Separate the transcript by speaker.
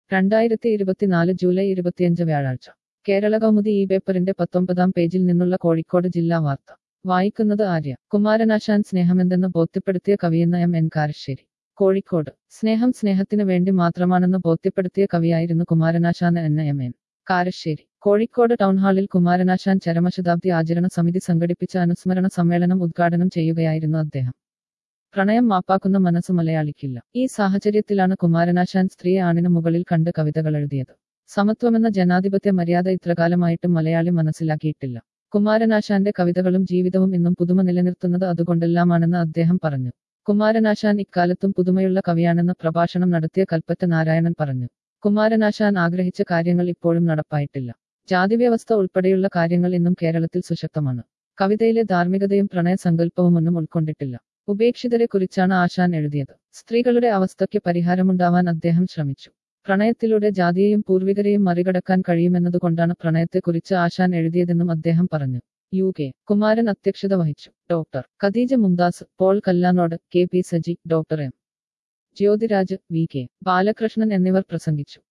Speaker 1: രണ്ടായിരത്തി ഇരുപത്തിനാല് ജൂലൈ ഇരുപത്തിയഞ്ച് വ്യാഴാഴ്ച കേരള കൗമുദി ഈ പേപ്പറിന്റെ പത്തൊമ്പതാം പേജിൽ നിന്നുള്ള കോഴിക്കോട് ജില്ലാ വാർത്ത വായിക്കുന്നത് ആര്യ കുമാരനാശാൻ സ്നേഹമെന്തെന്ന് ബോധ്യപ്പെടുത്തിയ കവിയെന്ന എം എൻ കാരശ്ശേരി കോഴിക്കോട് സ്നേഹം സ്നേഹത്തിന് വേണ്ടി മാത്രമാണെന്ന് ബോധ്യപ്പെടുത്തിയ കവിയായിരുന്നു കുമാരനാശാൻ എന്ന എം എൻ കാരശ്ശേരി കോഴിക്കോട് ടൗൺഹാളിൽ കുമാരനാശാൻ ചരമശതാബ്ദി ആചരണ സമിതി സംഘടിപ്പിച്ച അനുസ്മരണ സമ്മേളനം ഉദ്ഘാടനം ചെയ്യുകയായിരുന്നു അദ്ദേഹം പ്രണയം മാപ്പാക്കുന്ന മനസ്സ് മലയാളിക്കില്ല ഈ സാഹചര്യത്തിലാണ് കുമാരനാശാൻ സ്ത്രീയെ ആണിന് മുകളിൽ കണ്ട് കവിതകൾ എഴുതിയത് സമത്വമെന്ന ജനാധിപത്യ മര്യാദ ഇത്രകാലമായിട്ടും മലയാളി മനസ്സിലാക്കിയിട്ടില്ല കുമാരനാശാന്റെ കവിതകളും ജീവിതവും ഇന്നും പുതുമ നിലനിർത്തുന്നത് അതുകൊണ്ടെല്ലാമാണെന്ന് അദ്ദേഹം പറഞ്ഞു കുമാരനാശാൻ ഇക്കാലത്തും പുതുമയുള്ള കവിയാണെന്ന് പ്രഭാഷണം നടത്തിയ കൽപ്പറ്റ നാരായണൻ പറഞ്ഞു കുമാരനാശാൻ ആഗ്രഹിച്ച കാര്യങ്ങൾ ഇപ്പോഴും നടപ്പായിട്ടില്ല ജാതിവ്യവസ്ഥ ഉൾപ്പെടെയുള്ള കാര്യങ്ങൾ ഇന്നും കേരളത്തിൽ സുശക്തമാണ് കവിതയിലെ ധാർമ്മികതയും പ്രണയസങ്കല്പവും ഒന്നും ഉൾക്കൊണ്ടിട്ടില്ല ഉപേക്ഷിതരെ കുറിച്ചാണ് ആശാൻ എഴുതിയത് സ്ത്രീകളുടെ അവസ്ഥയ്ക്ക് പരിഹാരമുണ്ടാവാൻ അദ്ദേഹം ശ്രമിച്ചു പ്രണയത്തിലൂടെ ജാതിയെയും പൂർവികരെയും മറികടക്കാൻ കഴിയുമെന്നതുകൊണ്ടാണ് പ്രണയത്തെക്കുറിച്ച് ആശാൻ എഴുതിയതെന്നും അദ്ദേഹം പറഞ്ഞു യു കെ കുമാരൻ അധ്യക്ഷത വഹിച്ചു doctor Khadeeja Mumtaz Paul Kallanode K P Saji doctor M Jyothiraj V K Balakrishnan എന്നിവർ പ്രസംഗിച്ചു